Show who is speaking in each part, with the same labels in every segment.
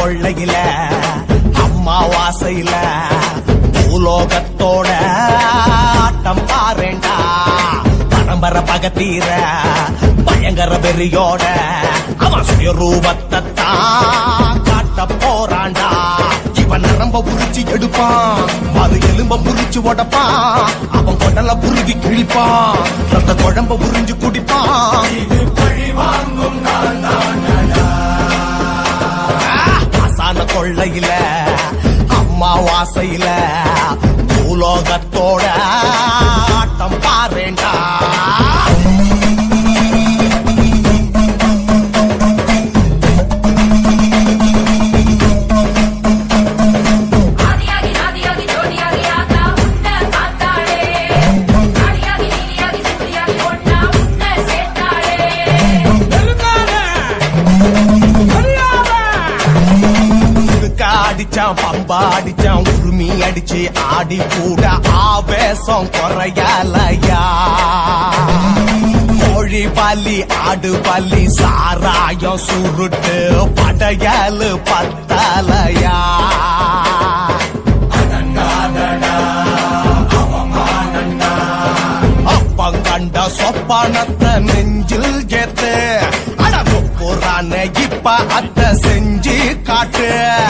Speaker 1: கொள்ளையில அம்மாவாசையில பூலோகத்தோட ஆட்டம் பாருண்டா பரம்பரை பகத்தீர பயங்கர வெறியோட அவன் சுயரூபத்தை தான் காட்ட போறான்டா இவன் நரம்ப புரிச்சு எடுப்பான் அது எலும்ப புரிச்சு உடப்பான் அவன் கொடல புரிஞ்சு கிழிப்பான் ரத்த குழம்ப புரிஞ்சு குடிப்பான் ஆசான கொள்ளையில அம்மாவாசையில பூலோகத்தோட ஆட்டம் பாருண்டா
Speaker 2: ஆதியாகி ஆதியாகி ஜோதியாகி ஆத்தா உன்னை பார்த்தாளே ஆதியாகி நீதியாகி சூரியாகி ஒன்னா உன்னை சேர்த்தாளே
Speaker 1: இதுக்கு அடிச்சான் பம்பா அடிச்சான் உரிமை அடிச்சு ஆடி கூட ஆவேசம் குறையலையா கோழி பல்லி ஆடு பல்லி சாராயம் சுருட்டு படையலு பத்தலையா அப்பம் கண்ட சொப்பனத்தை நெஞ்சில் ஏத்து அடகு புறான இப்ப அத்த செஞ்சு காட்டு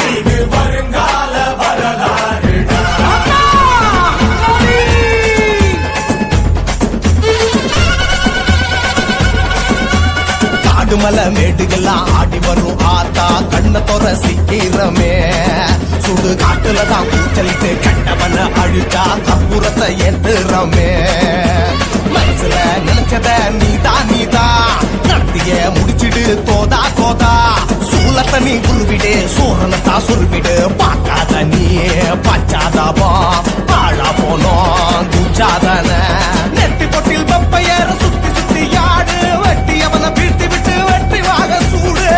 Speaker 1: காடுமலை மேடுகள்லாம் ஆடி வரும் ஆத்தா கண்ண தொற சீக்கிரமே சுடு காட்டுல தான் கூச்சலிட்டு கண்டவன அழிச்சா கப்புறத்தை ஏத்துறமே மனசுல நினைச்சத நீதா நீதா நடத்திய முடிச்சிடு தோதா தோதா சூலத்தை நீ உருவிடு சூரணத்தா சுருவிடு பார்க்காத நீ பச்சாதாபா ஆளா போனோம் துச்சாதன நெட்டி பொட்டில் வெப்பையேற சுத்தி சுத்தி யாடு வெட்டி அவனை வீழ்த்தி விட்டு வெற்றி வாக சூடு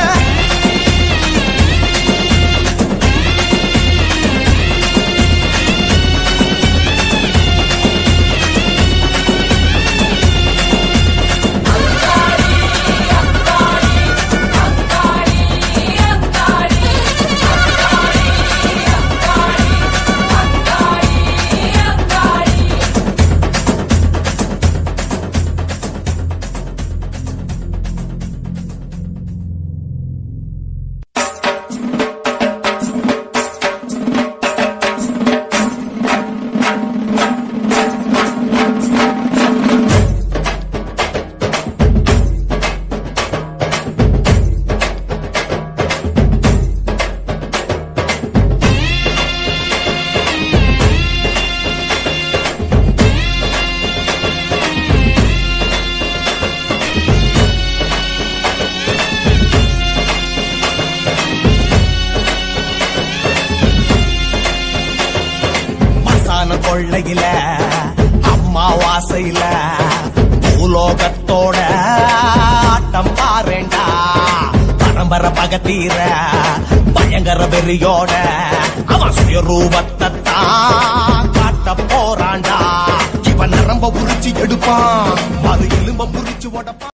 Speaker 1: மசான கொள்ளையில அம்மாவாசையில பூலோகத்தோட ஆட்டம் பாருண்டா பரம்பரை பகத்தீர பயங்கர வெறியோட அவன் சுயரூபத்தை தான் காட்ட போறான்டா இவன் நரம்ப புரிச்சு எடுப்பான் அது எலும்ப புரிச்சு உடப்பான்